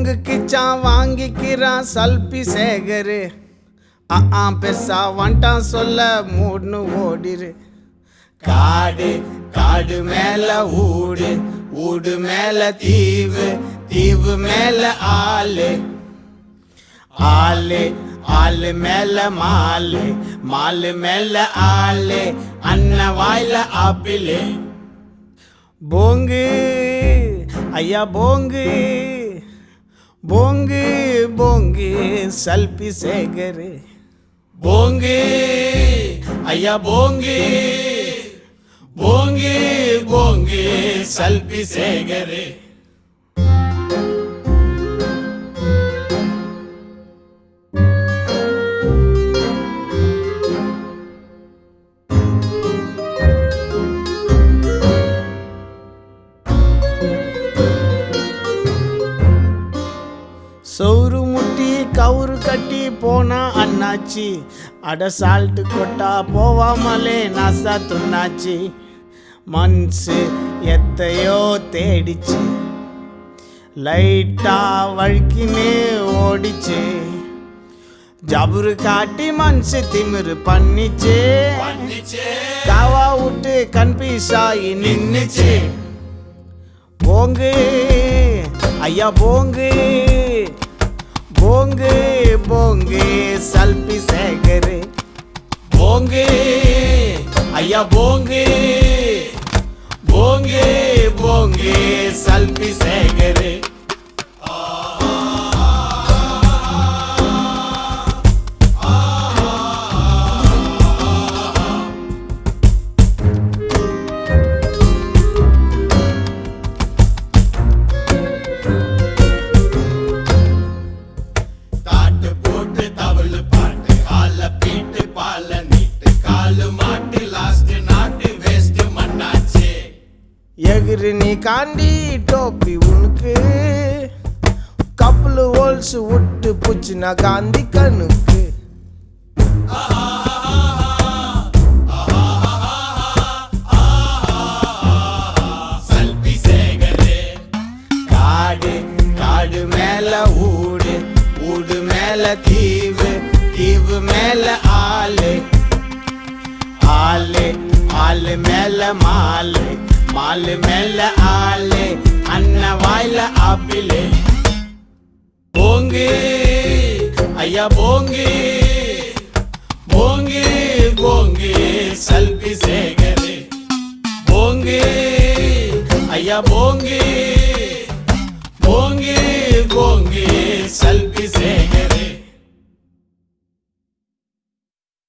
போங்கு கிச்சான் வாங்கிக்கிறான் சல்பி சேகரு ஆ ஆ பெருசா வந்துட்டான் சொல்ல மூடுன்னு ஓடிரு காடு காடு மேல ஊடு ஊடு மேல தீவு தீவு மேல ஆளு ஆளு ஆளு மேல மாலு மாலு மேல ஆளு அண்ண வாயில ஆப்பிளு போங்கு ஐயா போங்கு போங்கு போங்கு சல்பி சேகரு போங்கு ஐயா போங்கு போங்கு போங்கு சல்பி சேகரு சௌரு முட்டி கவுரு கட்டி போனா அண்ணாச்சி அட சால்ட்டு கொட்டா போவாமலே நாசா துண்ணாச்சி மன்சு எத்தையோ தேடிச்சு லைட்டா வழுக்கினே ஓடிச்சு ஜபுரு காட்டி மனசு திமிரு பண்ணிச்சு காவா விட்டு கன்ஃபியூஸ் ஆகி நின்னுச்சு போங்கு ஐயா போங்கு போங்கு போங்கு சல்பி சேகரு போங்கு ஐயா போங்கு போங்கு போங்கு சல்பி சேகரு தாட்டு போட்டு தவளு பாட்டு ஆல பீட்டு பால நீட்டு காலு மாட்டு லாஸ்ட் நாட்டு வேஸ்ட் மண்ணாச்சு எகிரு நீ காண்டி டோப்பி உனக்கு கப்பல் ஹோல்ஸ் விட்டு புச்சுனா காந்தி கண்ணுக்கு சல்பி சேகரே காடு காடு மேல ஊடு ஊடு மேல தீவு தீவு மேல ஆளு ஆளு ஆளு மேல மாலு மாலு மேல ஆளு அண்ண வாயில ஆப்பிளு போங்கு ஐயா போங்கு போங்கு போங்கு சல்பி சேகரு போங்கு ஐயா போங்கு